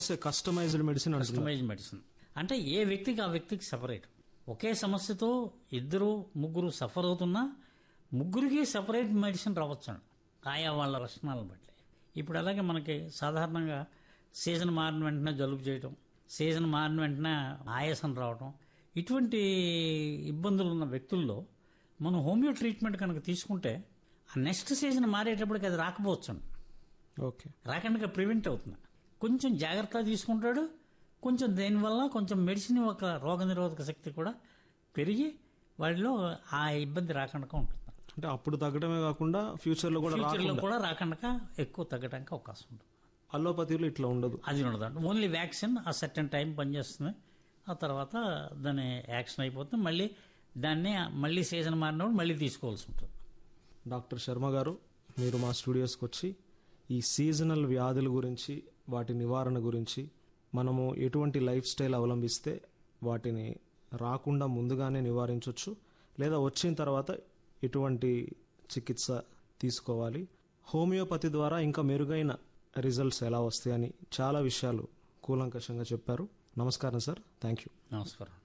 customized medicine అంటున్నారు customize medicine అంటే ఏ వ్యక్తికి ఆ వ్యక్తికి సపరేట్ ఒకే సమస్యతో ఇద్దరు ముగ్గురు సఫర్ అవుతున్నా ముగ్గురికి సపరేట్ మెడిసిన్ రావచ్చు ఆయా వాళ్ళ లక్షణాలను బట్టి ఇప్పుడు అలాగే మనకి సాధారణంగా సీజన్ మారిన వెంటనే జలుబు చేయటం సీజన్ మారిన వెంటనే ఆయాసం రావటం ఇటువంటి ఇబ్బందులు ఉన్న వ్యక్తుల్లో మనం హోమియో ట్రీట్మెంట్ కనుక తీసుకుంటే ఆ నెక్స్ట్ సీజన్ మారేటప్పటికి అది రాకపోవచ్చు ఓకే రాకుండా ప్రివెంట్ అవుతుంది కొంచెం జాగ్రత్త తీసుకుంటాడు కొంచెం దేనివల్ల కొంచెం మెడిసిన్ ఒక రోగనిరోధక శక్తి కూడా పెరిగి వాడిలో ఆ ఇబ్బంది రాకుండా ఉంటుంది అంటే అప్పుడు తగ్గడమే కాకుండా ఫ్యూచర్ లో కూడా ఫ్యూచర్లో రాకుండా కూడా రాకుండా ఎక్కువ తగ్గడానికి అవకాశం ఉంటుంది అల్లోపతిలో ఇట్లా ఉండదు అది ఉండదు ఓన్లీ వ్యాక్సిన్ ఆ సర్టన్ టైం పనిచేస్తుంది ఆ తర్వాత దాని యాక్షన్ అయిపోతుంది మళ్ళీ దాన్ని మళ్ళీ సీజన్ మారినప్పుడు మళ్ళీ తీసుకోవాల్సి ఉంటుంది డాక్టర్ శర్మ గారు మీరు మా స్టూడియోస్కి వచ్చి ఈ సీజనల్ వ్యాధుల గురించి వాటి నివారణ గురించి మనము ఎటువంటి లైఫ్ స్టైల్ అవలంబిస్తే వాటిని రాకుండా ముందుగానే నివారించవచ్చు లేదా వచ్చిన తర్వాత ఎటువంటి చికిత్స తీసుకోవాలి హోమియోపతి ద్వారా ఇంకా మెరుగైన రిజల్ట్స్ ఎలా వస్తాయని చాలా విషయాలు కూలంకషంగా చెప్పారు నమస్కారం సార్ థ్యాంక్ యూ నమస్కారం